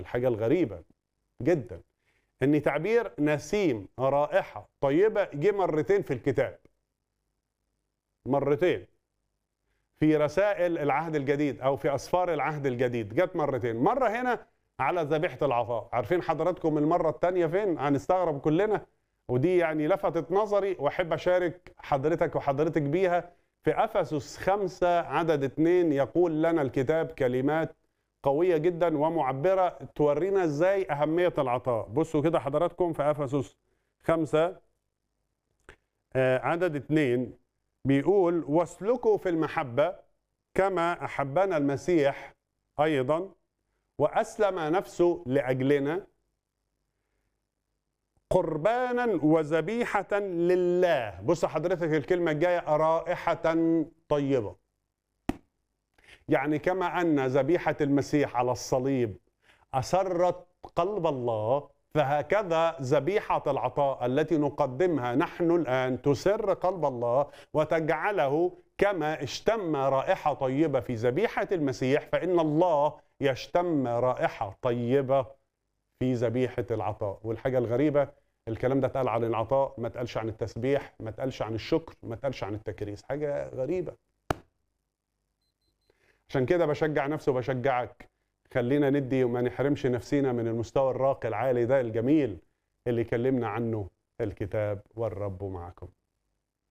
والحاجة الغريبة جدا ان تعبير نسيم رائحة طيبة جه مرتين في الكتاب مرتين في رسائل العهد الجديد او في اسفار العهد الجديد جت مرتين مره هنا على ذبيحه العطاء عارفين حضراتكم المره الثانيه فين هنستغرب كلنا ودي يعني لفتت نظري واحب اشارك حضرتك وحضرتك بيها في افسس خمسة عدد اثنين يقول لنا الكتاب كلمات قوية جدا ومعبرة تورينا ازاي أهمية العطاء بصوا كده حضراتكم في أفسس خمسة آه، عدد اثنين بيقول واسلكوا في المحبة كما أحبنا المسيح أيضا وأسلم نفسه لأجلنا قربانا وذبيحة لله بص حضرتك الكلمة الجاية رائحة طيبة يعني كما أن ذبيحة المسيح على الصليب أسرت قلب الله فهكذا ذبيحة العطاء التي نقدمها نحن الآن تسر قلب الله وتجعله كما اشتم رائحة طيبة في ذبيحة المسيح فإن الله يشتم رائحة طيبة في ذبيحة العطاء والحاجة الغريبة الكلام ده اتقال عن العطاء ما اتقالش عن التسبيح ما اتقالش عن الشكر ما اتقالش عن التكريس حاجة غريبة عشان كده بشجع نفسي وبشجعك خلينا ندي وما نحرمش نفسينا من المستوى الراقي العالي ده الجميل اللي كلمنا عنه الكتاب والرب معكم